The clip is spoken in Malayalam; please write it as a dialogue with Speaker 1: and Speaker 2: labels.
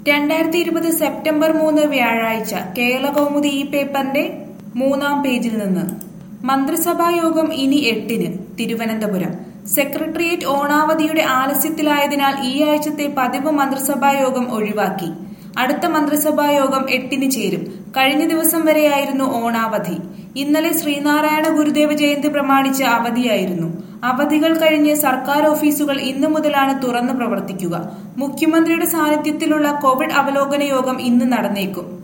Speaker 1: രണ്ടായിരത്തി ഇരുപത് സെപ്റ്റംബർ മൂന്ന് വ്യാഴാഴ്ച കേരളകൗമുദി ഈ പേപ്പറിന്റെ മൂന്നാം പേജിൽ നിന്ന് മന്ത്രിസഭാ യോഗം ഇനി എട്ടിന് തിരുവനന്തപുരം സെക്രട്ടേറിയറ്റ് ഓണാവധിയുടെ ആലസ്യത്തിലായതിനാൽ ഈ ആഴ്ചത്തെ പതിവ് മന്ത്രിസഭാ യോഗം ഒഴിവാക്കി അടുത്ത മന്ത്രിസഭാ യോഗം എട്ടിന് ചേരും കഴിഞ്ഞ ദിവസം വരെയായിരുന്നു ഓണാവധി ഇന്നലെ ശ്രീനാരായണ ഗുരുദേവ ജയന്തി പ്രമാണിച്ച് അവധിയായിരുന്നു അവധികൾ കഴിഞ്ഞ് സർക്കാർ ഓഫീസുകൾ ഇന്നു മുതലാണ് തുറന്നു പ്രവർത്തിക്കുക മുഖ്യമന്ത്രിയുടെ സാന്നിധ്യത്തിലുള്ള കോവിഡ് അവലോകന യോഗം ഇന്ന് നടന്നേക്കും